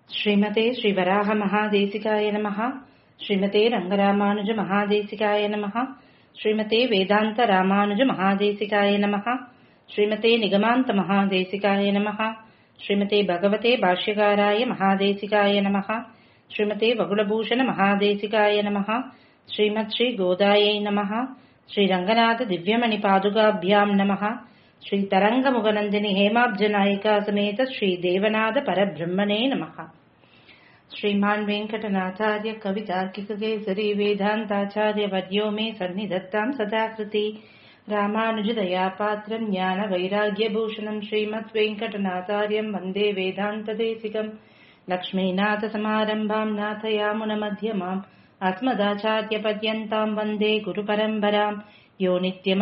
ஸ்ரீமதே ஸ்ரீவராக மகாதேசிகாய நமः ஸ்ரீமதே ரங்கராமானுஜ மகாதேசிகாய நமः ஸ்ரீமதே வேதாந்த ராமானுஜ மகாதேசிகாய நமः ஸ்ரீமதே நிகமாந்த மகாதேசிகாய நமः ஸ்ரீமதே பகவதே பாஷ்யகாராய மகாதேசிகாய நமः ஸ்ரீமதே வகுலபூஷண மகாதேசிகாய நமः ஸ்ரீமத் ஸ்ரீ கோதாயை நமः ஸ்ரீரங்கநாத திவ்யமணி பாதுகாபியாம் நமः ஸ்ரீ தரங்கமுகநந்தினி ஹேமாப்ஜநாயிகா சமேத ஸ்ரீ தேவநாத பரபிரம்மணே நமः श्रीमान् वेङ्कटनाथार्य कवितार्किककेसरी वेदान्ताचार्यवर्यो मे सन्निधत्ताम् सदा कृति रामानुजदया पात्रम् ज्ञानवैराग्यभूषणम् श्रीमद्वेङ्कटनाथार्यम् वन्दे वेदान्तदेशिकम् लक्ष्मीनाथसमारम्भाम् नाथयामुनमध्यमाम् अस्मदाचार्यपर्यन्ताम् वन्दे गुरुपरम्पराम् यो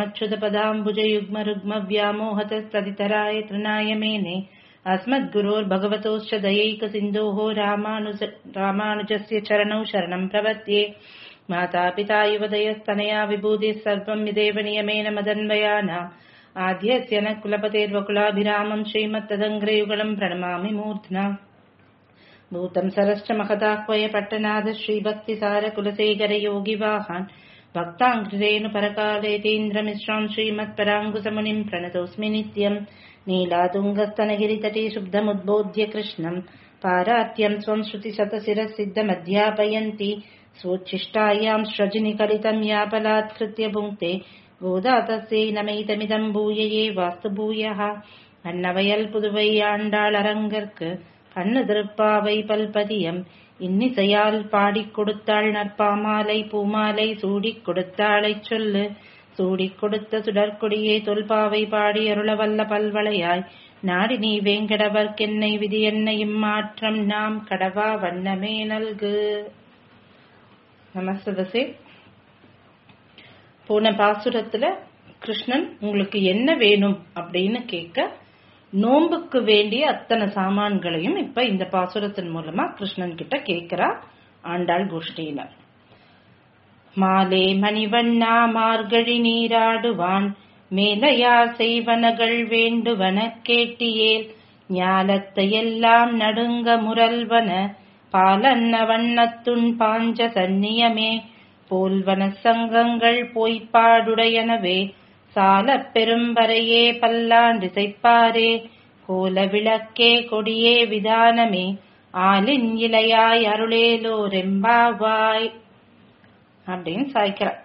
नित्यमच्युतपदाम्बुजयुग्मरुग्मव्यामोहतस्तदितराय तृणाय मेने अस्मद्गुरोर्भगवतोश्च दयैकसिन्धोः रामानुज रामानुजस्य चरणौ शरणम् प्रपद्ये मातापिता युवदयस्तनया विभूतिः सर्वम् विदेव नियमेन मदन्वयानाम् आद्यस्य न कुलपतेर्वकुलाभिरामम् श्रीमत्तदङ्ग्रयुगलम् प्रणमामि मूर्ध्ना भूतम् सरश्च महदाह्वय पट्टनाथ श्रीभक्तिसारकुलसेकरयोगिवाहान् भक्ताङ्कृतेनु परकालेतीन्द्रमिश्राम् श्रीमत्पराङ्कुसमुनिम् प्रणतोऽस्मि नित्यम् नीलातुङ्गस्तनगिरितटे शुद्धमुद्बोध्य कृष्णम् पारात्यम् स्वम् श्रुतिशतशिरः सिद्धमध्यापयन्ति स्वोच्छिष्टायाम् स्रजनिकलितम् यापलात्कृत्य भुङ्क्ते गोदा तस्यै नमैतमिदम् भूयये वास्तु भूयः அன்னவயல் புதுவை ஆண்டாள் அரங்கற்கு கண்ணு திருப்பாவை பல்பதியம் இன்னிசையால் பாடிக் கொடுத்தாள் நற்பாமாலை பூமாலை சூடிக் கொடுத்தாளைச் சொல்லு சூடிக் கொடுத்த சுடற்கொடியே தொல்பாவை பாடி அருளவல்ல பல்வளையாய் நாடி நீ வேங்கடவர்க்கென்னை விதி என்னையும் மாற்றம் நாம் கடவா வண்ணமே நல்கு நமஸ்தே போன பாசுரத்துல கிருஷ்ணன் உங்களுக்கு என்ன வேணும் அப்படின்னு கேட்க நோம்புக்கு வேண்டிய அத்தனை சாமான்களையும் இப்ப இந்த பாசுரத்தின் மூலமா கிருஷ்ணன் கிட்ட கேட்கிறா ஆண்டாள் கோஷ்டியினர் மாலே மணிவண்ணா மார்கழி நீராடுவான் மேலையார் செய்வனகள் வேண்டுவன கேட்டியேல் ஞாலத்தையெல்லாம் நடுங்க முரல்வன பாலன்ன வண்ணத்துன் பாஞ்ச சந்நியமே போல்வன சங்கங்கள் பொய்ப்பாடுடையனவே சாலப் பெரும்பறையே பல்லாண்டிசைப்பாரே கோல விளக்கே கொடியே விதானமே ஆலின் இலையாய் அருளேலோரெம்பாவாய் அப்படின்னு சாய்க்கிறார்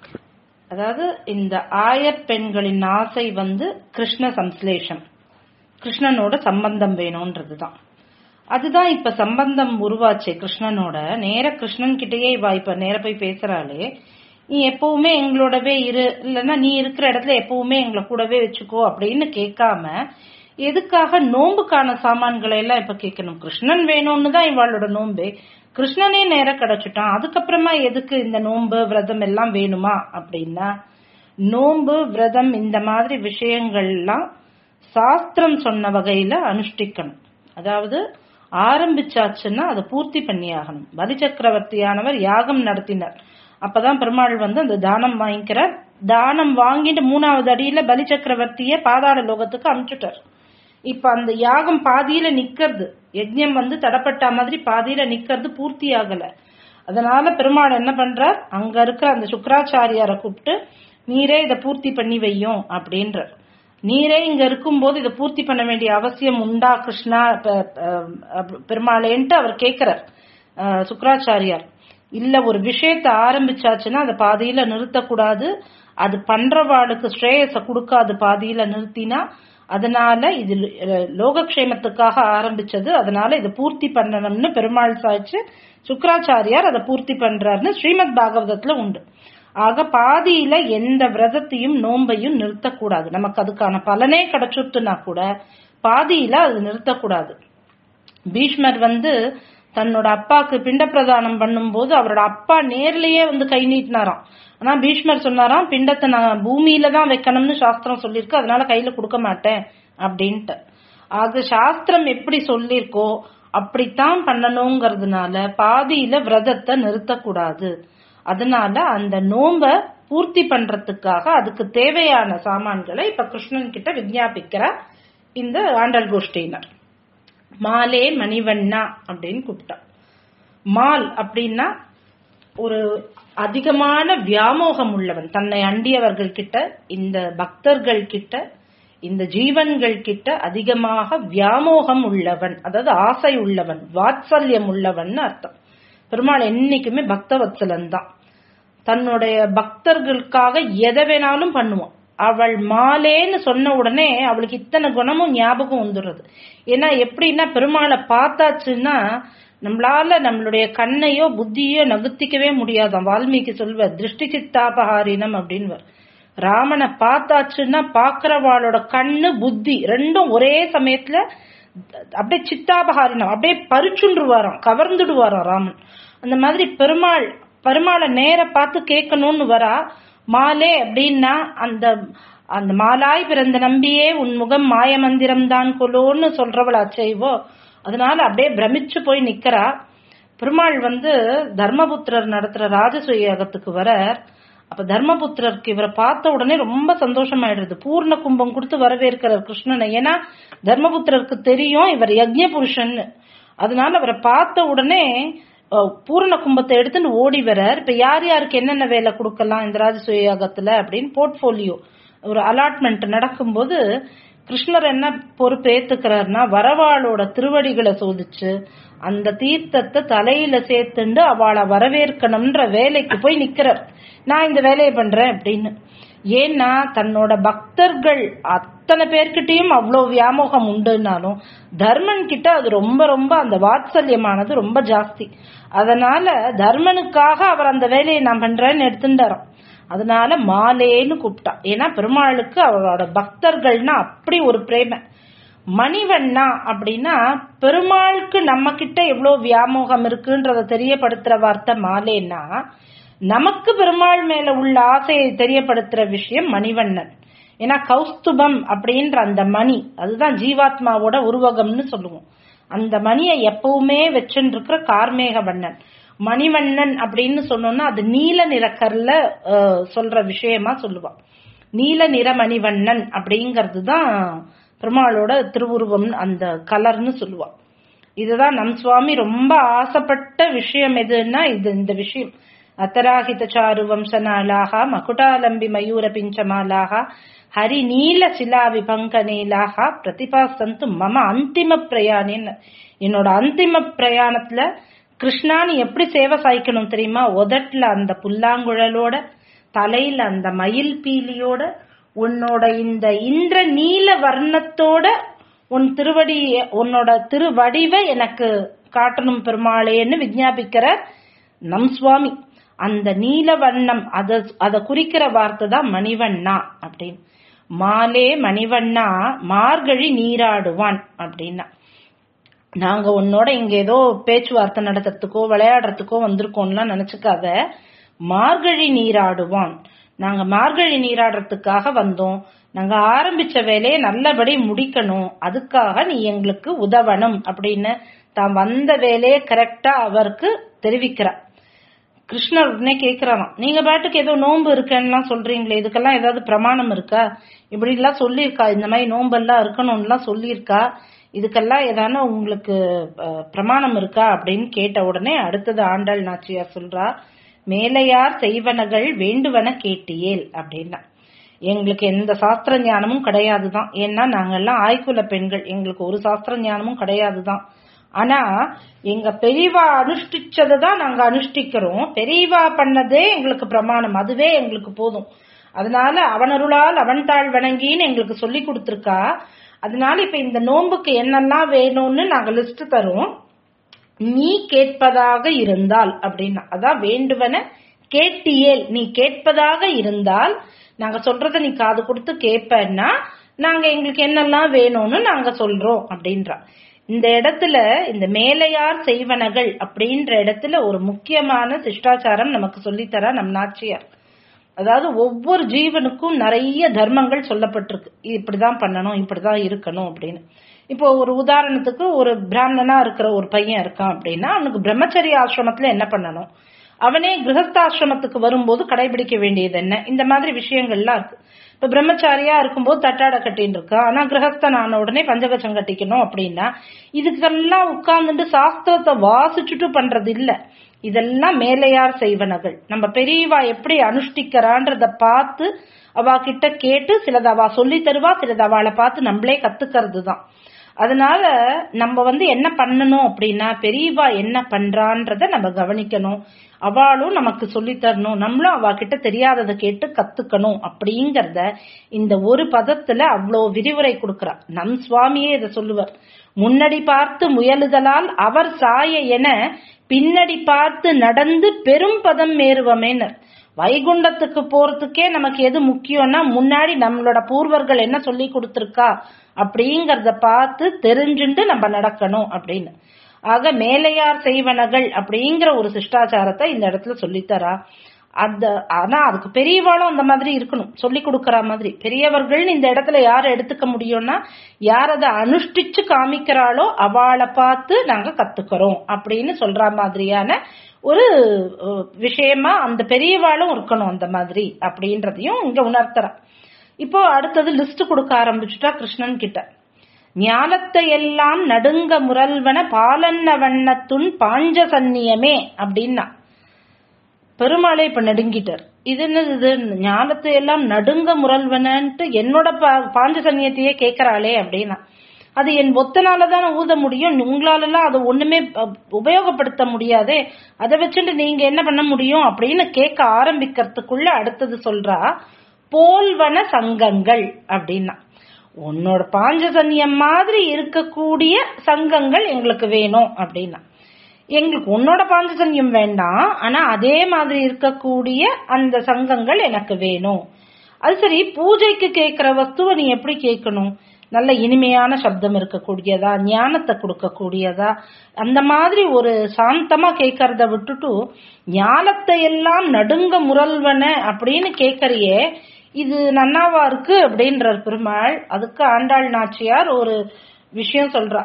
அதாவது இந்த ஆயர் பெண்களின் ஆசை வந்து கிருஷ்ண சம்ஸ்லேஷம் கிருஷ்ணனோட சம்பந்தம் வேணும்ன்றதுதான் அதுதான் இப்ப சம்பந்தம் உருவாச்சே கிருஷ்ணனோட நேர கிருஷ்ணன் கிட்டேயே இவா இப்ப நேர போய் பேசுறாளே நீ எப்பவுமே எங்களோடவே இரு இல்லைன்னா நீ இருக்கிற இடத்துல எப்பவுமே எங்களை கூடவே வச்சுக்கோ அப்படின்னு கேட்காம எதுக்காக நோம்புக்கான சாமான்களை எல்லாம் இப்ப கேட்கணும் கிருஷ்ணன் வேணும்னு தான் இவாளோட நோம்பு கிருஷ்ணனே நேரம் கிடைச்சிட்டான் அதுக்கப்புறமா எதுக்கு இந்த நோன்பு விரதம் எல்லாம் வேணுமா அப்படின்னா நோன்பு விரதம் இந்த மாதிரி விஷயங்கள்லாம் சாஸ்திரம் சொன்ன வகையில அனுஷ்டிக்கணும் அதாவது ஆரம்பிச்சாச்சுன்னா அதை பூர்த்தி பண்ணி ஆகணும் பலி சக்கரவர்த்தியானவர் யாகம் நடத்தினார் அப்பதான் பெருமாள் வந்து அந்த தானம் வாங்கிக்கிறார் தானம் வாங்கிட்டு மூணாவது அடியில பலி சக்கரவர்த்திய பாதாள லோகத்துக்கு அனுப்பிச்சுட்டார் இப்ப அந்த யாகம் பாதியில நிக்கிறது யஜ்யம் வந்து தடப்பட்ட மாதிரி பாதியில நிக்கிறது பூர்த்தி ஆகல அதனால பெருமாள் என்ன பண்றார் அங்க இருக்கிற அந்த சுக்கராச்சாரியார கூப்பிட்டு நீரே இதை பூர்த்தி பண்ணி வையும் அப்படின்றார் நீரே இங்க இருக்கும்போது இதை பூர்த்தி பண்ண வேண்டிய அவசியம் உண்டா கிருஷ்ணா பெருமாளேன்ட்டு அவர் கேட்கிறார் சுக்கராச்சாரியார் இல்ல ஒரு விஷயத்த ஆரம்பிச்சாச்சுன்னா அதை பாதியில நிறுத்தக்கூடாது அது பண்றவாளுக்கு ஸ்ரேயஸ கொடுக்காது பாதியில நிறுத்தினா அதனால இது லோகக்ஷேமத்துக்காக ஆரம்பிச்சது அதனால இதை பூர்த்தி பண்ணணும்னு பெருமாள் சாய்ச்சு சுக்கராச்சாரியார் அதை பூர்த்தி பண்றாருன்னு ஸ்ரீமத் பாகவதத்துல உண்டு ஆக பாதியில எந்த விரதத்தையும் நோன்பையும் நிறுத்தக்கூடாது நமக்கு அதுக்கான பலனே கிடைச்சுட்டுனா கூட பாதியில அது நிறுத்தக்கூடாது பீஷ்மர் வந்து தன்னோட அப்பாக்கு பிண்ட பிரதானம் பண்ணும்போது அவரோட அப்பா நேர்லயே வந்து கை நீட்டினாராம் ஆனா பீஷ்மர் சொன்னாராம் பிண்டத்தை நான் பூமியில தான் வைக்கணும்னு சாஸ்திரம் சொல்லியிருக்கு அதனால கையில கொடுக்க மாட்டேன் அப்படின்ட்டு ஆக சாஸ்திரம் எப்படி சொல்லியிருக்கோ அப்படித்தான் பண்ணணுங்கிறதுனால பாதியில விரதத்தை நிறுத்தக்கூடாது அதனால அந்த நோம்ப பூர்த்தி பண்றதுக்காக அதுக்கு தேவையான சாமான்களை இப்ப கிருஷ்ணன் கிட்ட விஞ்ஞாபிக்கிற இந்த ஆண்டல் கோஷ்டியினர் மாலே மணிவண்ணா அப்படின்னு கூப்பிட்டான் மால் அப்படின்னா ஒரு அதிகமான வியாமோகம் உள்ளவன் தன்னை அண்டியவர்கள் கிட்ட இந்த பக்தர்கள் கிட்ட இந்த ஜீவன்கள் கிட்ட அதிகமாக வியாமோகம் உள்ளவன் அதாவது ஆசை உள்ளவன் வாத்சல்யம் உள்ளவன் அர்த்தம் பெருமாள் என்னைக்குமே பக்தவத்சலன் தான் தன்னுடைய பக்தர்களுக்காக எதை வேணாலும் பண்ணுவான் அவள் மாலேன்னு சொன்ன உடனே அவளுக்கு இத்தனை குணமும் ஞாபகம் வந்துடுறது ஏன்னா எப்படின்னா பெருமாளை பார்த்தாச்சுன்னா நம்மளால நம்மளுடைய கண்ணையோ புத்தியோ நகுத்திக்கவே முடியாதாம் வால்மீகி சொல்வ திருஷ்டி சித்தாபகாரினம் அப்படின்னு ராமனை பார்த்தாச்சுன்னா பாக்குறவாளோட கண்ணு புத்தி ரெண்டும் ஒரே சமயத்துல அப்படியே சித்தாபகாரினம் அப்படியே பறிச்சுண்டுருவாராம் கவர்ந்துடுவாராம் ராமன் அந்த மாதிரி பெருமாள் பெருமாளை நேர பார்த்து கேட்கணும்னு வரா மாலே அப்படின்னா அந்த அந்த மாலாய் பிறந்த நம்பியே உன் முகம் மாய மந்திரம் தான் கொலோன்னு சொல்றவளா செய்வோ அதனால அப்படியே பிரமிச்சு போய் நிக்கிறா பெருமாள் வந்து தர்மபுத்திரர் நடத்துற ராஜசூய யாகத்துக்கு வர அப்ப தர்மபுத்திரருக்கு இவரை பார்த்த உடனே ரொம்ப சந்தோஷமாயிடுறது பூர்ண கும்பம் கொடுத்து வரவேற்கிறார் கிருஷ்ணனை ஏன்னா தர்மபுத்திரருக்கு தெரியும் இவர் யஜ்ய புருஷன் அதனால அவரை பார்த்த உடனே பூரண கும்பத்தை எடுத்துட்டு ஓடி வரார் இப்ப யார் யாருக்கு என்னென்ன வேலை கொடுக்கலாம் இந்த ராஜசூய யாகத்துல அப்படின்னு போர்ட்போலியோ ஒரு அலாட்மெண்ட் நடக்கும்போது கிருஷ்ணர் என்ன பொறுப்பு ஏத்துக்கிறாருன்னா வரவாளோட திருவடிகளை சோதிச்சு அந்த தீர்த்தத்தை தலையில சேர்த்துண்டு அவளை வரவேற்கணும்ன்ற வேலைக்கு போய் நிக்கிறார் நான் இந்த வேலையை பண்றேன் அப்படின்னு ஏன்னா தன்னோட பக்தர்கள் அத்தனை பேர்கிட்டயும் அவ்வளவு வியாமோகம் உண்டுனாலும் தர்மன் கிட்ட அது ரொம்ப ரொம்ப அந்த வாத்சல்யமானது ரொம்ப ஜாஸ்தி அதனால தர்மனுக்காக அவர் அந்த வேலையை நான் பண்றேன்னு எடுத்துட்டாராம் அதனால மாலேன்னு கூப்பிட்டா ஏன்னா பெருமாளுக்கு அவரோட பக்தர்கள்னா அப்படி ஒரு பிரேம மணிவண்ணா அப்படின்னா பெருமாளுக்கு நம்ம கிட்ட எவ்வளவு வியாமோகம் இருக்குன்றத தெரியப்படுத்துற வார்த்தை மாலேன்னா நமக்கு பெருமாள் மேல உள்ள ஆசையை தெரியப்படுத்துற விஷயம் மணிவண்ணன் ஏன்னா கௌஸ்துபம் அப்படின்ற அந்த மணி அதுதான் ஜீவாத்மாவோட உருவகம்னு சொல்லுவோம் அந்த மணியை எப்பவுமே வச்சுட்டு இருக்கிற கார்மேக வண்ணன் மணிவண்ணன் அப்படின்னு சொன்னோம்னா அது நீல நிறக்கர்ல சொல்ற விஷயமா சொல்லுவான் நீல நிற மணிவண்ணன் அப்படிங்கிறது தான் பெருமாளோட திருவுருவம் அந்த கலர்னு சொல்லுவான் இதுதான் நம் சுவாமி ரொம்ப ஆசைப்பட்ட விஷயம் எதுன்னா இது இந்த விஷயம் அத்தராகித சாரு வம்சநாளாக மகுடாலம்பி மயூர பிஞ்சமாலாக ஹரி நீல சிலா விபங்க நீலாக பிரதிபாசந்து மம அந்திம பிரயாணின்னு என்னோட அந்திம பிரயாணத்துல கிருஷ்ணா நீ எப்படி சேவை சாய்க்கணும் தெரியுமா உதட்டுல அந்த புல்லாங்குழலோட தலையில அந்த மயில் பீலியோட உன்னோட இந்த இந்திர நீல வர்ணத்தோட உன் திருவடி உன்னோட திருவடிவை எனக்கு காட்டணும் பெருமாளேன்னு விஜாபிக்கிற நம் சுவாமி அந்த நீல வண்ணம் அத அத குறிக்கிற வார்த்தை தான் மணிவண்ணா அப்படின்னு மாலே மணிவண்ணா மார்கழி நீராடுவான் அப்படின்னா நாங்க உன்னோட இங்க ஏதோ பேச்சுவார்த்தை நடத்துறதுக்கோ விளையாடுறதுக்கோ வந்திருக்கோம்லாம் நினைச்சுக்காத மார்கழி நீராடுவான் நாங்க மார்கழி நீராடுறதுக்காக வந்தோம் நாங்க ஆரம்பிச்ச வேலையை நல்லபடி முடிக்கணும் அதுக்காக நீ எங்களுக்கு உதவணும் அப்படின்னு தான் வந்த வேலையை கரெக்டா அவருக்கு தெரிவிக்கிறார் கிருஷ்ணர் உடனே கேக்குறாராம் நீங்க பாட்டுக்கு ஏதோ நோன்பு இருக்குன்னு சொல்றீங்களே இதுக்கெல்லாம் ஏதாவது பிரமாணம் இருக்கா இப்படி எல்லாம் சொல்லியிருக்கா இந்த மாதிரி நோன்பெல்லாம் இருக்கணும்லாம் சொல்லியிருக்கா இதுக்கெல்லாம் ஏதான உங்களுக்கு பிரமாணம் இருக்கா அப்படின்னு கேட்ட உடனே அடுத்தது ஆண்டாள் நாச்சியார் சொல்றா மேலையார் செய்வனகள் வேண்டுவன கேட்டியேல் அப்படின்னா எங்களுக்கு எந்த சாஸ்திர ஞானமும் கிடையாதுதான் ஏன்னா நாங்கெல்லாம் ஆய்குல பெண்கள் எங்களுக்கு ஒரு சாஸ்திர ஞானமும் கிடையாதுதான் ஆனா எங்க பெரியவா அனுஷ்டிச்சதை தான் நாங்க அனுஷ்டிக்கிறோம் பெரியவா பண்ணதே எங்களுக்கு பிரமாணம் அதுவே எங்களுக்கு போதும் அதனால அவனருளால் அவன் தாழ் வணங்கின்னு எங்களுக்கு சொல்லி கொடுத்துருக்கா அதனால இப்ப இந்த நோன்புக்கு என்னெல்லாம் வேணும்னு நாங்க லிஸ்ட் தரோம் நீ கேட்பதாக இருந்தால் அப்படின்னா அதான் வேண்டுவன கேட்டியேல் நீ கேட்பதாக இருந்தால் நாங்க சொல்றத நீ காது கொடுத்து கேட்பன்னா நாங்க எங்களுக்கு என்னெல்லாம் வேணும்னு நாங்க சொல்றோம் அப்படின்றா இந்த இடத்துல இந்த மேலையார் செய்வனகள் அப்படின்ற இடத்துல ஒரு முக்கியமான சிஷ்டாச்சாரம் நமக்கு சொல்லித்தரா நம் நாச்சியார் அதாவது ஒவ்வொரு ஜீவனுக்கும் நிறைய தர்மங்கள் சொல்லப்பட்டிருக்கு இப்படிதான் பண்ணணும் இப்படிதான் இருக்கணும் அப்படின்னு இப்போ ஒரு உதாரணத்துக்கு ஒரு பிராமணனா இருக்கிற ஒரு பையன் இருக்கான் அப்படின்னா அவனுக்கு பிரம்மச்சரிய ஆசிரமத்துல என்ன பண்ணணும் அவனே கிரகஸ்தாசிரமத்துக்கு வரும்போது கடைபிடிக்க வேண்டியது என்ன இந்த மாதிரி விஷயங்கள்லாம் இருக்கு இப்ப பிரம்மச்சாரியா இருக்கும்போது தட்டாட கட்டின்னு இருக்கா ஆனா கிரகஸ்தன் ஆன உடனே பஞ்சகச்சம் கட்டிக்கணும் அப்படின்னா இதுக்கெல்லாம் உட்கார்ந்துட்டு சாஸ்திரத்தை வாசிச்சுட்டு பண்றது இல்ல இதெல்லாம் மேலையார் செய்வனகள் நம்ம பெரியவா எப்படி அனுஷ்டிக்கிறான்றத பார்த்து அவ கிட்ட கேட்டு சிலது அவ சொல்லி தருவா சிலது அவளை பார்த்து நம்மளே கத்துக்கிறது தான் அதனால நம்ம வந்து என்ன பண்ணணும் அப்படின்னா பெரியவா என்ன பண்றான்றத நம்ம கவனிக்கணும் அவளும் நமக்கு சொல்லி தரணும் நம்மளும் அவ கிட்ட தெரியாததை கேட்டு கத்துக்கணும் அப்படிங்கறத இந்த ஒரு பதத்துல அவ்வளோ விரிவுரை கொடுக்கறா நம் சுவாமியே இதை சொல்லுவார் முன்னடி பார்த்து முயலுதலால் அவர் சாய என பின்னடி பார்த்து நடந்து பெரும் பதம் மேறுவமேனர் வைகுண்டத்துக்கு போறதுக்கே நமக்கு எது முக்கியம்னா முன்னாடி நம்மளோட பூர்வர்கள் என்ன சொல்லி கொடுத்திருக்கா அப்படிங்கறத பார்த்து தெரிஞ்சுட்டு நம்ம நடக்கணும் அப்படின்னு ஆக மேலையார் செய்வனகள் அப்படிங்கிற ஒரு சிஷ்டாச்சாரத்தை இந்த இடத்துல சொல்லித்தரா அந்த ஆனா அதுக்கு பெரியவாளும் அந்த மாதிரி இருக்கணும் சொல்லி கொடுக்கற மாதிரி பெரியவர்கள் இந்த இடத்துல யார எடுத்துக்க முடியும்னா யார் அதை அனுஷ்டிச்சு காமிக்கிறாளோ அவளை பார்த்து நாங்க கத்துக்கிறோம் அப்படின்னு சொல்ற மாதிரியான ஒரு விஷயமா அந்த பெரியவாளும் இருக்கணும் அந்த மாதிரி அப்படின்றதையும் இங்க உணர்த்துறா இப்போ அடுத்தது லிஸ்ட் கொடுக்க ஆரம்பிச்சுட்டா கிருஷ்ணன் கிட்ட ஞானத்தை எல்லாம் நடுங்க முரல்வன பாலன்ன வண்ணத்துன் பாஞ்ச சந்நியமே அப்படின்னா பெருமாளே இப்ப நடுங்கிட்டார் இது என்னது இது ஞானத்தை எல்லாம் நடுங்க முரல்வனன்ட்டு என்னோட பாஞ்ச சன்னியத்தையே கேட்கறாளே அப்படின்னா அது என் ஒத்தனால தானே ஊத முடியும் உங்களால எல்லாம் அதை ஒண்ணுமே உபயோகப்படுத்த முடியாதே அதை வச்சுட்டு நீங்க என்ன பண்ண முடியும் அப்படின்னு கேட்க ஆரம்பிக்கிறதுக்குள்ள அடுத்தது சொல்றா போல்வன சங்கங்கள் அப்படின்னா உன்னோட பாஞ்சசன்யம் மாதிரி இருக்கக்கூடிய சங்கங்கள் எங்களுக்கு வேணும் அப்படின்னா எங்களுக்கு உன்னோட பாஞ்சசன்யம் வேண்டாம் ஆனா அதே மாதிரி இருக்கக்கூடிய அந்த சங்கங்கள் எனக்கு வேணும் அது சரி பூஜைக்கு கேட்கிற வஸ்துவை நீ எப்படி கேட்கணும் நல்ல இனிமையான சப்தம் இருக்கக்கூடியதா ஞானத்தை கொடுக்கக்கூடியதா அந்த மாதிரி ஒரு சாந்தமா கேட்கறத விட்டுட்டு ஞானத்தை எல்லாம் நடுங்க முரல்வன அப்படின்னு கேட்கறியே இது நன்னாவா இருக்கு அப்படின்றார் பெருமாள் அதுக்கு ஆண்டாள் நாச்சியார் ஒரு விஷயம் சொல்றா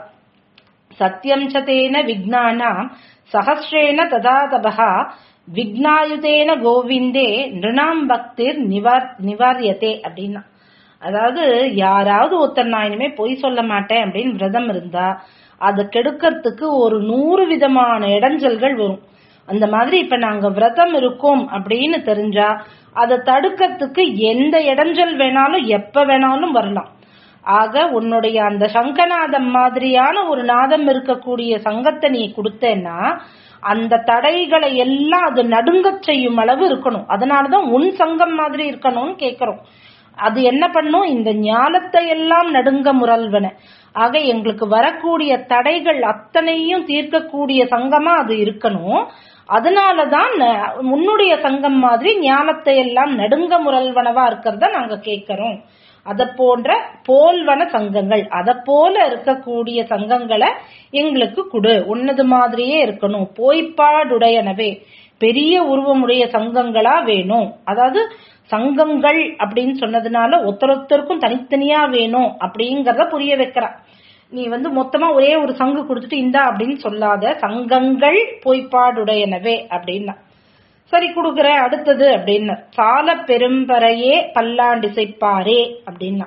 சத்தியம் சதேன விக்னானாம் சஹசிரேன ததா தபகா விக்னாயுதேன கோவிந்தே நிருணாம் பக்திர் நிவார் நிவாரியத்தே அப்படின்னா அதாவது யாராவது ஒருத்தர் நான் இனிமே பொய் சொல்ல மாட்டேன் அப்படின்னு விரதம் இருந்தா அதை கெடுக்கிறதுக்கு ஒரு நூறு விதமான இடைஞ்சல்கள் வரும் அந்த மாதிரி இப்ப நாங்க விரதம் இருக்கோம் அப்படின்னு தெரிஞ்சா அதை தடுக்கிறதுக்கு எந்த இடைஞ்சல் வேணாலும் எப்ப வேணாலும் வரலாம் ஆக உன்னுடைய அந்த சங்கநாதம் மாதிரியான ஒரு நாதம் இருக்கக்கூடிய சங்கத்தை நீ கொடுத்தேன்னா அந்த தடைகளை எல்லாம் அது நடுங்கச் செய்யும் அளவு இருக்கணும் அதனாலதான் உன் சங்கம் மாதிரி இருக்கணும்னு கேக்குறோம் அது என்ன பண்ணும் இந்த ஞானத்தை எல்லாம் நடுங்க முரல்வன ஆக எங்களுக்கு வரக்கூடிய தடைகள் அத்தனையும் தீர்க்கக்கூடிய சங்கமா அது இருக்கணும் அதனாலதான் உன்னுடைய சங்கம் மாதிரி ஞானத்தை எல்லாம் நடுங்க முரல்வனவா இருக்கிறத நாங்க கேட்கிறோம் அத போன்ற போல்வன சங்கங்கள் அத போல இருக்கக்கூடிய சங்கங்களை எங்களுக்கு கொடு உன்னது மாதிரியே இருக்கணும் போய்ப்பாடுடையனவே பெரிய உருவமுடைய சங்கங்களா வேணும் அதாவது சங்கங்கள் அப்படின்னு சொன்னதுனால ஒருத்தருத்தருக்கும் தனித்தனியா வேணும் அப்படிங்கறத புரிய வைக்கிறா நீ வந்து மொத்தமா ஒரே ஒரு சங்கு கொடுத்துட்டு இந்தா அப்படின்னு சொல்லாத சங்கங்கள் பொய்ப்பாடுடையனவே அப்படின்னா சரி கொடுக்குற அடுத்தது அப்படின்னு சால பெரும்பறையே பல்லாண்டிசைப்பாரே அப்படின்னா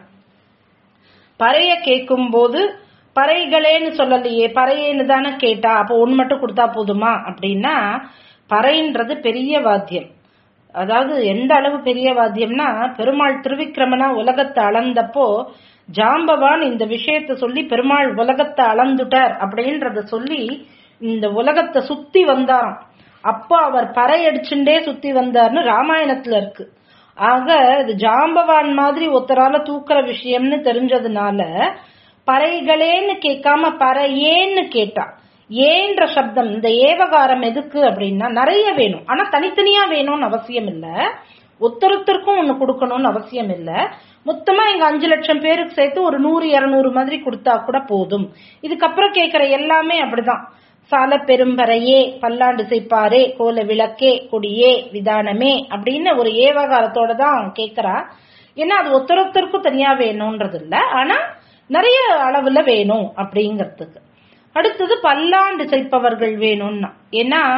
பறைய கேட்கும் போது பறைகளேன்னு சொல்லலையே பறையேன்னு தானே கேட்டா அப்போ ஒன்று மட்டும் கொடுத்தா போதுமா அப்படின்னா பறைன்றது பெரிய வாத்தியம் அதாவது எந்த அளவு பெரிய வாத்தியம்னா பெருமாள் திருவிக்கிரமனா உலகத்தை அளந்தப்போ ஜாம்பவான் இந்த விஷயத்த சொல்லி பெருமாள் உலகத்தை அளந்துட்டார் அப்படின்றத சொல்லி இந்த உலகத்தை சுத்தி வந்தாராம் அப்போ அவர் பறை அடிச்சுட்டே சுத்தி வந்தார்னு ராமாயணத்துல இருக்கு ஆக இது ஜாம்பவான் மாதிரி ஒருத்தரால தூக்குற விஷயம்னு தெரிஞ்சதுனால பறைகளேன்னு கேட்காம பறையேன்னு கேட்டா ஏன்ற சப்தம் இந்த ஏவகாரம் எதுக்கு அப்படின்னா நிறைய வேணும் ஆனா தனித்தனியா வேணும்னு அவசியம் இல்ல ஒருத்தருத்தருக்கும் ஒண்ணு கொடுக்கணும்னு அவசியம் இல்ல மொத்தமா எங்க அஞ்சு லட்சம் பேருக்கு சேர்த்து ஒரு நூறு இருநூறு மாதிரி கொடுத்தா கூட போதும் இதுக்கப்புறம் கேட்கிற எல்லாமே அப்படிதான் சால பெரும்பறையே பல்லாண்டு செய்ப்பாரே கோல விளக்கே கொடியே விதானமே அப்படின்னு ஒரு ஏவகாரத்தோட தான் கேட்கறா ஏன்னா அது ஒருத்தருத்தருக்கும் தனியா வேணும்ன்றது இல்ல ஆனா நிறைய அளவுல வேணும் அப்படிங்கறதுக்கு அடுத்தது பல்லாண்டு செய்ப்பவர்கள் வேணும்னா ஏன்னா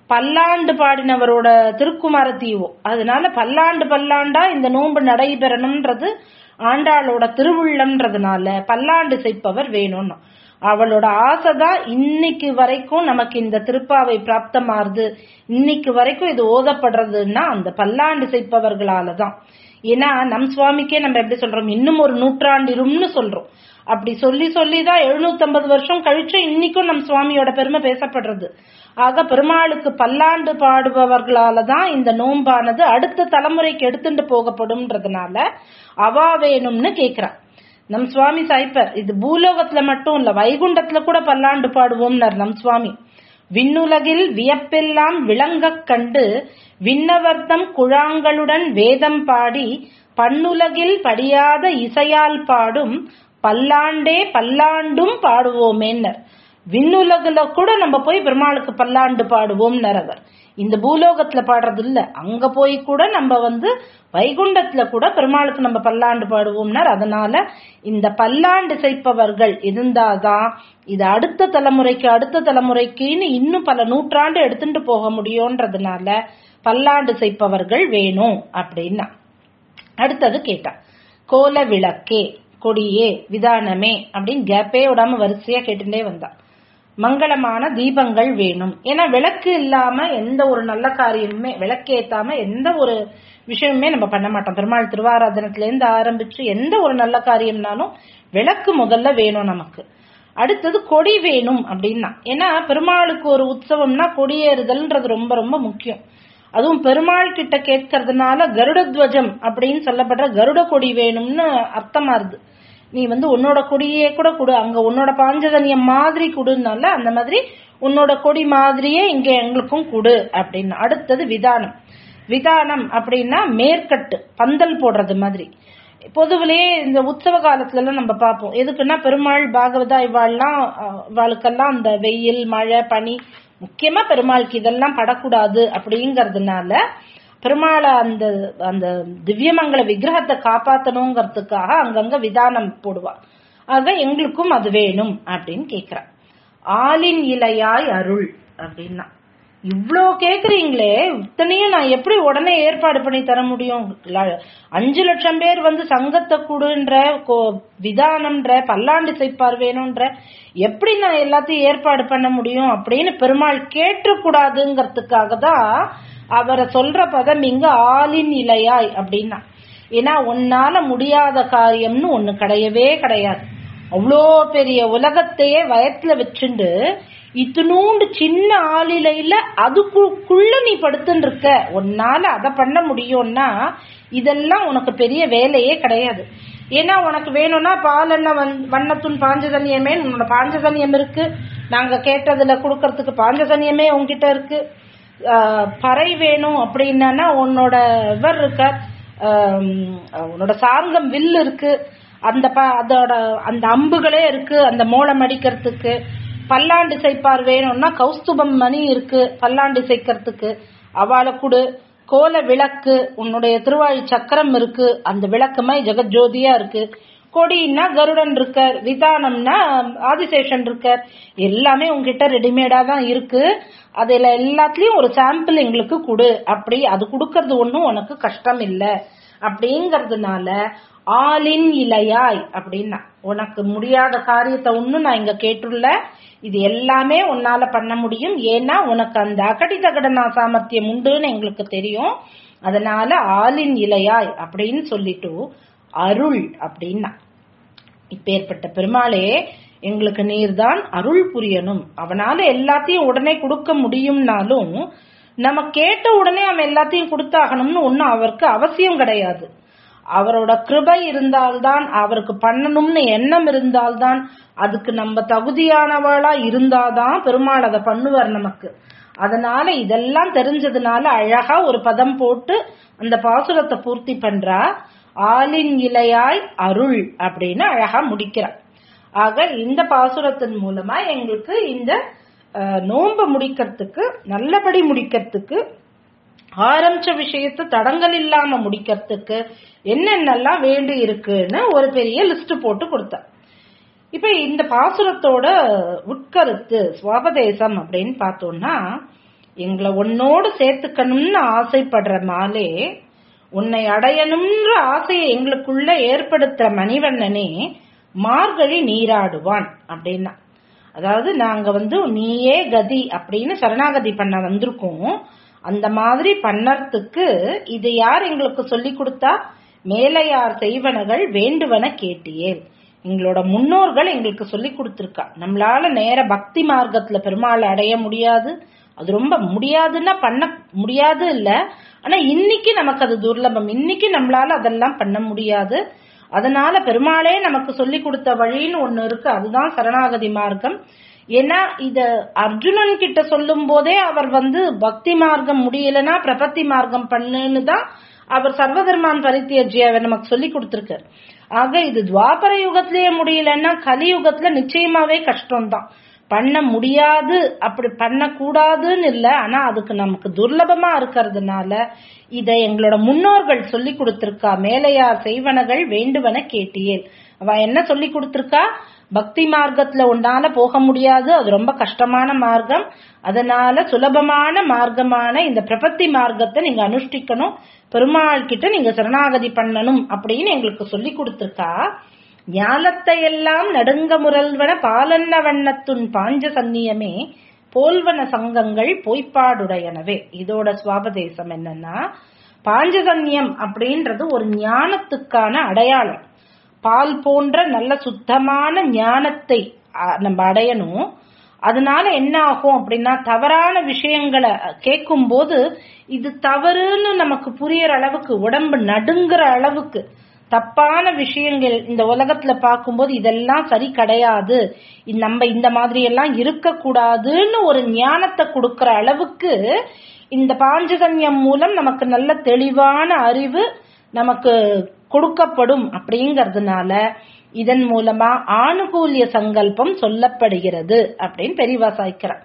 பல்லாண்டு பாடினவரோட திருக்குமார தீவோ அதனால பல்லாண்டு பல்லாண்டா இந்த நோன்பு நடைபெறணும்ன்றது ஆண்டாளோட திருவுள்ளம்ன்றதுனால பல்லாண்டு செய்ப்பவர் வேணும்னு அவளோட ஆசைதான் இன்னைக்கு வரைக்கும் நமக்கு இந்த திருப்பாவை பிராப்தமாறுது இன்னைக்கு வரைக்கும் இது ஓதப்படுறதுன்னா அந்த பல்லாண்டு செய்ப்பவர்களால தான் ஏன்னா நம் சுவாமிக்கே நம்ம எப்படி சொல்றோம் இன்னும் ஒரு நூற்றாண்டிரும்னு சொல்றோம் அப்படி சொல்லி சொல்லி தான் எழுநூத்தம்பது வருஷம் கழிச்சு இன்னைக்கும் நம் சுவாமியோட பெருமை பேசப்படுறது ஆக பெருமாளுக்கு பல்லாண்டு பாடுபவர்களால தான் இந்த நோம்பானது அடுத்த தலைமுறைக்கு எடுத்துட்டு போகப்படும்ன்றதுனால அவா வேணும்னு கேக்குறா நம் சுவாமி சாய்ப்பர் இது பூலோகத்துல மட்டும் இல்ல வைகுண்டத்துல கூட பல்லாண்டு பாடுவோம்னார் நம் சுவாமி விண்ணுலகில் வியப்பெல்லாம் விளங்கக் கண்டு விண்ணவர்த்தம் குழாங்களுடன் வேதம் பாடி பண்ணுலகில் படியாத இசையால் பாடும் பல்லாண்டே பல்லாண்டும் பாடுவோமேன்னர் விண்ணுலகுல கூட நம்ம போய் பெருமாளுக்கு பல்லாண்டு பாடுவோம்னர் அவர் இந்த பூலோகத்துல பாடுறது இல்ல அங்க போய் கூட நம்ம வந்து வைகுண்டத்துல கூட பெருமாளுக்கு நம்ம பல்லாண்டு பாடுவோம்னார் அதனால இந்த பல்லாண்டு செய்ப்பவர்கள் இருந்தாதான் இது அடுத்த தலைமுறைக்கு அடுத்த தலைமுறைக்குன்னு இன்னும் பல நூற்றாண்டு எடுத்துட்டு போக முடியும்ன்றதுனால பல்லாண்டு செய்ப்பவர்கள் வேணும் அப்படின்னா அடுத்தது கேட்டா கோல விளக்கே கொடியே விதானமே அப்படின்னு கேப்பே விடாம வரிசையா கேட்டுட்டே வந்தா மங்களமான தீபங்கள் வேணும் ஏன்னா விளக்கு இல்லாம எந்த ஒரு நல்ல காரியமுமே விளக்கேத்தாம எந்த ஒரு விஷயமுமே நம்ம பண்ண மாட்டோம் பெருமாள் திருவாராதனத்துல இருந்து ஆரம்பிச்சு எந்த ஒரு நல்ல காரியம்னாலும் விளக்கு முதல்ல வேணும் நமக்கு அடுத்தது கொடி வேணும் அப்படின்னா ஏன்னா பெருமாளுக்கு ஒரு உற்சவம்னா கொடியேறுதல்ன்றது ரொம்ப ரொம்ப முக்கியம் அதுவும் பெருமாள் கிட்ட கேட்கறதுனால கருடத்வஜம் அப்படின்னு சொல்லப்படுற கருட கொடி வேணும்னு அர்த்தமாறுது நீ வந்து உன்னோட கொடியே கூட கொடு அங்க உன்னோட பாஞ்சதனியம் மாதிரி கொடுனால அந்த மாதிரி உன்னோட கொடி மாதிரியே இங்க எங்களுக்கும் கொடு அப்படின்னு அடுத்தது விதானம் விதானம் அப்படின்னா மேற்கட்டு பந்தல் போடுறது மாதிரி பொதுவிலேயே இந்த உற்சவ காலத்துல எல்லாம் நம்ம பார்ப்போம் எதுக்குன்னா பெருமாள் பாகவதா இவாள்லாம் இவாளுக்கெல்லாம் அந்த வெயில் மழை பனி முக்கியமா பெருமாளுக்கு இதெல்லாம் படக்கூடாது அப்படிங்கறதுனால பெருமாளை அந்த அந்த திவ்யமங்கல விக்கிரகத்தை காப்பாத்தணுங்கிறதுக்காக அங்கங்க விதானம் போடுவா ஆக எங்களுக்கும் அது வேணும் அப்படின்னு கேக்குறா ஆளின் இலையாய் அருள் அப்படின்னா இவ்ளோ கேக்குறீங்களே இத்தனையும் நான் எப்படி உடனே ஏற்பாடு பண்ணி தர முடியும் அஞ்சு லட்சம் பேர் வந்து சங்கத்தை கூடுன்ற விதானம்ன்ற பல்லாண்டு செய்ப்பார் வேணும்ன்ற எப்படி நான் எல்லாத்தையும் ஏற்பாடு பண்ண முடியும் அப்படின்னு பெருமாள் கேட்டக்கூடாதுங்கிறதுக்காக தான் அவரை சொல்ற பதம் இங்க ஆளின் இலையாய் அப்படின்னா ஏன்னா உன்னால முடியாத காரியம்னு ஒண்ணு கிடையவே கிடையாது அவ்வளோ பெரிய உலகத்தையே வயத்துல வச்சுண்டு இத்தினூண்டு சின்ன ஆளிலையில அதுக்குள்ள நீ படுத்துன்னு இருக்க உன்னால அதை பண்ண முடியும்னா இதெல்லாம் உனக்கு பெரிய வேலையே கிடையாது ஏன்னா உனக்கு வேணும்னா பால் என்ன வண்ணத்துன் பாஞ்சதன்யமே உன்னோட பாஞ்சதன்யம் இருக்கு நாங்க கேட்டதுல கொடுக்கறதுக்கு பாஞ்சதன்யமே உங்ககிட்ட இருக்கு பறை வேணும் அப்படின்னா உன்னோட இவர் இருக்க உன்னோட சார்கம் வில் இருக்கு அந்த அதோட அந்த அம்புகளே இருக்கு அந்த மூலம் அடிக்கிறதுக்கு பல்லாண்டு செய்ப்பார் வேணும்னா கௌஸ்துபம் மணி இருக்கு பல்லாண்டு செய்க்கிறதுக்கு அவளை கொடு கோல விளக்கு உன்னுடைய திருவாழி சக்கரம் இருக்கு அந்த விளக்குமாய் ஜெகஜோதியா இருக்கு கொடின்னா கருடன் இருக்கார் விதானம்னா ஆதிசேஷன் இருக்கார் எல்லாமே உங்ககிட்ட ரெடிமேடா தான் இருக்கு அதுல எல்லாத்துலயும் ஒரு சாம்பிள் எங்களுக்கு கொடு அப்படி அது கொடுக்கறது ஒன்றும் உனக்கு கஷ்டம் இல்லை அப்படிங்கறதுனால ஆளின் இலையாய் அப்படின்னா உனக்கு முடியாத காரியத்தை ஒன்னும் நான் இங்க கேட்டுள்ள இது எல்லாமே உன்னால பண்ண முடியும் ஏன்னா உனக்கு அந்த அகடி தகடனா சாமர்த்தியம் உண்டுன்னு எங்களுக்கு தெரியும் அதனால ஆளின் இலையாய் அப்படின்னு சொல்லிட்டு அருள் அப்படின்னா இப்பேற்பட்ட பெருமாளே எங்களுக்கு நீர்தான் அருள் புரியணும் அவனால எல்லாத்தையும் உடனே கொடுக்க முடியும்னாலும் நம்ம கேட்ட உடனே அவன் எல்லாத்தையும் கொடுத்தாகணும்னு ஒன்னும் அவருக்கு அவசியம் கிடையாது அவரோட கிருபை இருந்தால்தான் அவருக்கு பண்ணணும்னு எண்ணம் இருந்தால்தான் அதுக்கு நம்ம தகுதியானவளா இருந்தாதான் பெருமாள் அதை பண்ணுவார் நமக்கு அதனால இதெல்லாம் தெரிஞ்சதுனால அழகா ஒரு பதம் போட்டு அந்த பாசுரத்தை பூர்த்தி பண்றா ஆளின் இலையாய் அருள் அப்படின்னு அழகா முடிக்கிறார் ஆக இந்த பாசுரத்தின் மூலமா எங்களுக்கு இந்த நோன்பு முடிக்கிறதுக்கு நல்லபடி முடிக்கிறதுக்கு ஆரம்பிச்ச விஷயத்தை தடங்கள் இல்லாம முடிக்கிறதுக்கு என்னென்னலாம் வேண்டி இருக்குன்னு ஒரு பெரிய லிஸ்ட் போட்டு கொடுத்தார் இப்ப இந்த பாசுரத்தோட உட்கருத்து சுவாபதேசம் அப்படின்னு பார்த்தோம்னா எங்களை உன்னோடு சேர்த்துக்கணும்னு ஆசைப்படுற மாலே உன்னை அடையணும்ன்ற ஆசையை எங்களுக்குள்ள ஏற்படுத்துற மணிவண்ணனே மார்கழி நீராடுவான் அப்படின்னா அதாவது நாங்க வந்து நீயே கதி அப்படின்னு சரணாகதி பண்ண வந்திருக்கோம் அந்த மாதிரி பண்ணறதுக்கு இது யார் எங்களுக்கு சொல்லி கொடுத்தா மேலையார் செய்வனகள் வேண்டுவன கேட்டியேல் எங்களோட முன்னோர்கள் எங்களுக்கு சொல்லி கொடுத்துருக்கா நம்மளால நேர பக்தி மார்க்கத்துல பெருமாளை அடைய முடியாது அது ரொம்ப முடியாதுன்னா பண்ண முடியாது இல்ல ஆனா இன்னைக்கு நமக்கு அது துர்லபம் இன்னைக்கு நம்மளால அதெல்லாம் பண்ண முடியாது அதனால பெருமாளே நமக்கு சொல்லி கொடுத்த வழின்னு ஒண்ணு இருக்கு அதுதான் சரணாகதி மார்க்கம் ஏன்னா இத அர்ஜுனன் கிட்ட சொல்லும் போதே அவர் வந்து பக்தி மார்க்கம் முடியலன்னா பிரபத்தி மார்க்கம் பண்ணுன்னு தான் அவர் சர்வதர்மான் பரித்தியஜி அவர் நமக்கு சொல்லி கொடுத்திருக்காரு ஆக இது துவாபர யுகத்திலேயே முடியலன்னா கலியுகத்துல நிச்சயமாவே கஷ்டம்தான் பண்ண முடியாது அப்படி பண்ணக்கூடாதுன்னு இல்ல ஆனா அதுக்கு நமக்கு துர்லபமா இருக்கிறதுனால இத எங்களோட முன்னோர்கள் சொல்லி கொடுத்திருக்கா மேலையார் செய்வனகள் வேண்டுவன கேட்டியேல் அவ என்ன சொல்லி கொடுத்திருக்கா பக்தி மார்க்கத்துல உன்னால போக முடியாது அது ரொம்ப கஷ்டமான மார்க்கம் அதனால சுலபமான மார்க்கமான இந்த பிரபத்தி மார்க்கத்தை நீங்க அனுஷ்டிக்கணும் பெருமாள் கிட்ட நீங்க சரணாகதி பண்ணணும் அப்படின்னு எங்களுக்கு சொல்லி கொடுத்திருக்கா ஞானத்தை எல்லாம் நடுங்க முரல்வன பாலன்ன வண்ணத்துன் பாஞ்ச சந்நியமே போல்வன சங்கங்கள் பொய்ப்பாடுடையனவே இதோட சுவாபதேசம் என்னன்னா பாஞ்சசன்யம் அப்படின்றது ஒரு ஞானத்துக்கான அடையாளம் பால் போன்ற நல்ல சுத்தமான ஞானத்தை நம்ம அடையணும் அதனால என்ன ஆகும் அப்படின்னா தவறான விஷயங்களை கேட்கும் போது இது தவறுன்னு நமக்கு புரியற அளவுக்கு உடம்பு நடுங்குற அளவுக்கு தப்பான விஷயங்கள் இந்த உலகத்துல பார்க்கும்போது இதெல்லாம் சரி கிடையாது நம்ம இந்த மாதிரி எல்லாம் இருக்கக்கூடாதுன்னு ஒரு ஞானத்தை கொடுக்கற அளவுக்கு இந்த பாஞ்சகன்யம் மூலம் நமக்கு நல்ல தெளிவான அறிவு நமக்கு கொடுக்கப்படும் அப்படிங்கறதுனால இதன் மூலமா ஆணுகூல்ய சங்கல்பம் சொல்லப்படுகிறது அப்படின்னு பெரியவா சாய்க்கிறார்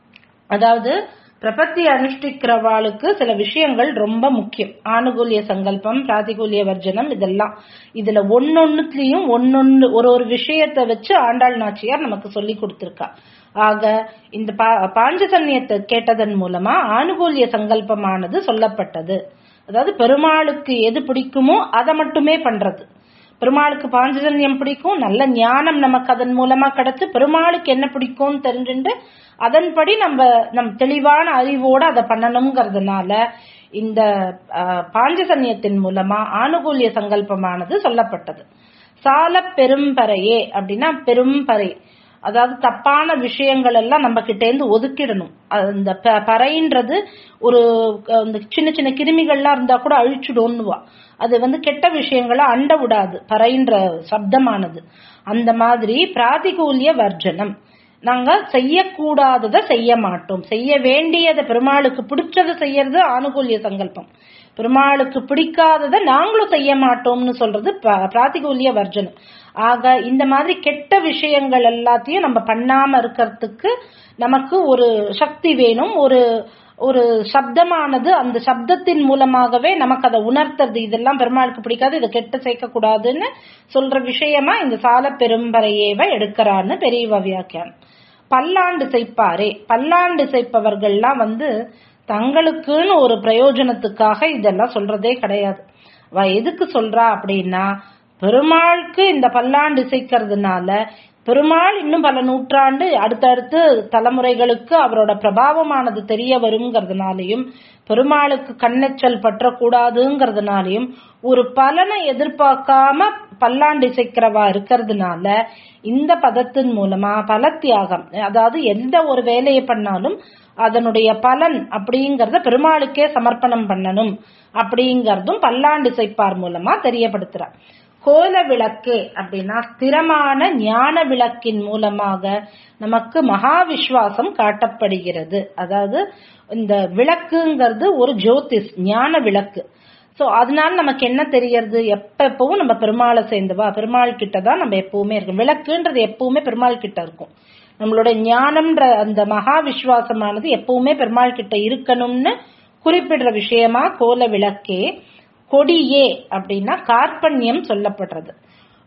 அதாவது பிரபத்தி அனுஷ்டிக்கிறவாளுக்கு சில விஷயங்கள் ரொம்ப முக்கியம் ஆணுகூல்ய சங்கல்பம் பிராதிகூல்ய வர்ஜனம் இதெல்லாம் இதுல ஒன்னொன்னுலயும் ஒன்னொன்னு ஒரு ஒரு விஷயத்தை வச்சு ஆண்டாள் நாச்சியார் நமக்கு சொல்லி கொடுத்திருக்கா ஆக இந்த பாஞ்சசன்யத்தை கேட்டதன் மூலமா ஆணுகூல்ய சங்கல்பமானது சொல்லப்பட்டது அதாவது பெருமாளுக்கு எது பிடிக்குமோ அதை மட்டுமே பண்றது பெருமாளுக்கு பாஞ்சஜன்யம் பிடிக்கும் நல்ல ஞானம் நமக்கு அதன் மூலமா கிடைச்சு பெருமாளுக்கு என்ன பிடிக்கும்னு தெரிஞ்சுட்டு அதன்படி நம்ம நம் தெளிவான அறிவோட அதை பண்ணணுங்கிறதுனால இந்த பாஞ்சசன்யத்தின் மூலமா ஆணுகூல்ய சங்கல்பமானது சொல்லப்பட்டது சால பெரும்பறையே அப்படின்னா பெரும்பறை அதாவது தப்பான விஷயங்கள் எல்லாம் நம்ம கிட்ட இருந்து ஒதுக்கிடணும் அந்த பறைன்றது ஒரு இந்த சின்ன சின்ன கிருமிகள்லாம் இருந்தா கூட அழிச்சுடும்னுவா அது வந்து கெட்ட விஷயங்களை அண்ட விடாது பறைன்ற சப்தமானது அந்த மாதிரி பிராதிகூல்ய வர்ஜனம் நாங்க செய்யக்கூடாததை செய்ய மாட்டோம் செய்ய வேண்டியதை பெருமாளுக்கு பிடிச்சதை செய்யறது ஆணுகூல்ய சங்கல்பம் பெருமாளுக்கு பிடிக்காததை நாங்களும் செய்ய மாட்டோம்னு சொல்றது பிராதிகூல்ய வர்ஜனம் ஆக இந்த மாதிரி கெட்ட விஷயங்கள் எல்லாத்தையும் நம்ம பண்ணாம இருக்கிறதுக்கு நமக்கு ஒரு சக்தி வேணும் ஒரு ஒரு சப்தமானது அந்த சப்தத்தின் மூலமாகவே நமக்கு அதை உணர்த்துறது இதெல்லாம் பெருமாளுக்கு பிடிக்காது இதை கெட்ட சேர்க்க கூடாதுன்னு சொல்ற விஷயமா இந்த சால பெரும்பறையேவ எடுக்கிறான்னு பெரியவ வியாக்கியானம் பல்லாண்டு செய்ப்பாரே பல்லாண்டு செய்ப்பவர்கள்லாம் வந்து தங்களுக்குன்னு ஒரு பிரயோஜனத்துக்காக இதெல்லாம் சொல்றதே கிடையாது அவ எதுக்கு சொல்றா அப்படின்னா பெருமாளுக்கு இந்த பல்லாண்டு இசைக்கிறதுனால பெருமாள் இன்னும் பல நூற்றாண்டு அடுத்தடுத்து தலைமுறைகளுக்கு அவரோட பிரபாவமானது தெரிய வருங்கிறதுனாலையும் பெருமாளுக்கு கண்ணெச்சல் பற்றக்கூடாதுங்கிறதுனாலையும் ஒரு பலனை எதிர்பார்க்காம பல்லாண்டு இசைக்கிறவா இருக்கிறதுனால இந்த பதத்தின் மூலமா பல தியாகம் அதாவது எந்த ஒரு வேலையை பண்ணாலும் அதனுடைய பலன் அப்படிங்கறத பெருமாளுக்கே சமர்ப்பணம் பண்ணணும் அப்படிங்கறதும் பல்லாண்டு இசைப்பார் மூலமா தெரியப்படுத்துறார் கோல விளக்கு அப்படின்னா ஸ்திரமான ஞான விளக்கின் மூலமாக நமக்கு மகா விஸ்வாசம் காட்டப்படுகிறது அதாவது இந்த விளக்குங்கிறது ஒரு ஜோதிஷ் ஞான விளக்கு சோ அதனால நமக்கு என்ன தெரியறது எப்ப எப்பவும் நம்ம பெருமாளை சேர்ந்தவா பெருமாள் கிட்ட தான் நம்ம எப்பவுமே இருக்கும் விளக்குன்றது எப்பவுமே பெருமாள் கிட்ட இருக்கும் நம்மளோட ஞானம்ன்ற அந்த மகா விஸ்வாசமானது எப்பவுமே பெருமாள் கிட்ட இருக்கணும்னு குறிப்பிடுற விஷயமா கோல விளக்கே கொடியே அப்படின்னா கார்பண்யம் சொல்லப்படுறது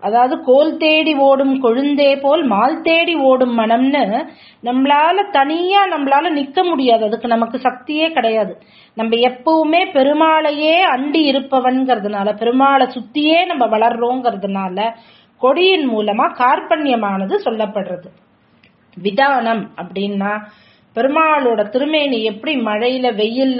அதாவது கோல் தேடி ஓடும் கொழுந்தே போல் மால் தேடி ஓடும் மனம்னு நம்மளால தனியா நம்மளால நிக்க முடியாது அதுக்கு நமக்கு சக்தியே கிடையாது நம்ம எப்பவுமே பெருமாளையே அண்டி இருப்பவன்கிறதுனால பெருமாளை சுத்தியே நம்ம வளர்றோங்கிறதுனால கொடியின் மூலமா கார்பண்யமானது சொல்லப்படுறது விதானம் அப்படின்னா பெருமாளோட திருமேனி எப்படி மழையில வெயில்ல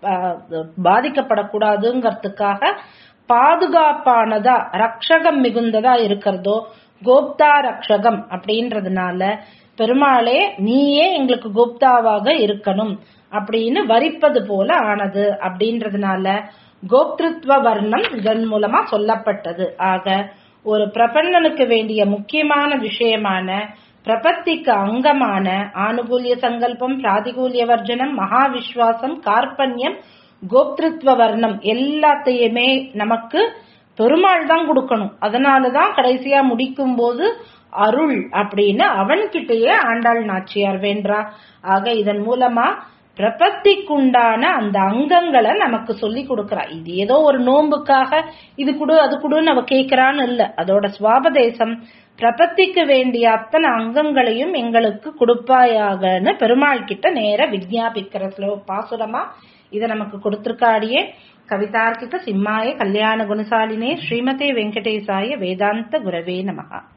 பாதிக்கப்படக்கூடாதுங்கிறதுக்காக பாதுகாப்பானதா ரக்ஷகம் மிகுந்ததா இருக்கிறதோ கோப்தா ரக்ஷகம் அப்படின்றதுனால பெருமாளே நீயே எங்களுக்கு கோப்தாவாக இருக்கணும் அப்படின்னு வரிப்பது போல ஆனது அப்படின்றதுனால கோப்திருத்வ வர்ணம் இதன் மூலமா சொல்லப்பட்டது ஆக ஒரு பிரபன்னனுக்கு வேண்டிய முக்கியமான விஷயமான பிரபத்திக்கு அங்கமான ஆனுகூல்ய சங்கல்பம் பிராதிகூல்ய வர்ஜனம் மகாவிஸ்வாசம் கார்பண்யம் கோப்திருத்வ வர்ணம் எல்லாத்தையுமே நமக்கு பெருமாள் தான் கொடுக்கணும் அதனாலதான் கடைசியா முடிக்கும் போது அருள் அப்படின்னு அவன்கிட்டயே ஆண்டாள் நாச்சியார் வேண்டா ஆக இதன் மூலமா பிரபத்திக்குண்டான அந்த அங்கங்களை நமக்கு சொல்லி கொடுக்கறா இது ஏதோ ஒரு நோன்புக்காக இது குடு அது குடுன்னு அவ கேட்கிறான்னு இல்ல அதோட சுவாபதேசம் பிரபத்திக்கு வேண்டிய அத்தனை அங்கங்களையும் எங்களுக்கு கொடுப்பாயாகன்னு பெருமாள் கிட்ட நேர விஜாபிக்கிற ஸ்லோ பாசுரமா இதை நமக்கு கொடுத்திருக்காடியே கவிதார்க்கிக சிம்மாய கல்யாண குணசாலினே ஸ்ரீமதே வெங்கடேசாய வேதாந்த குரவே நமகா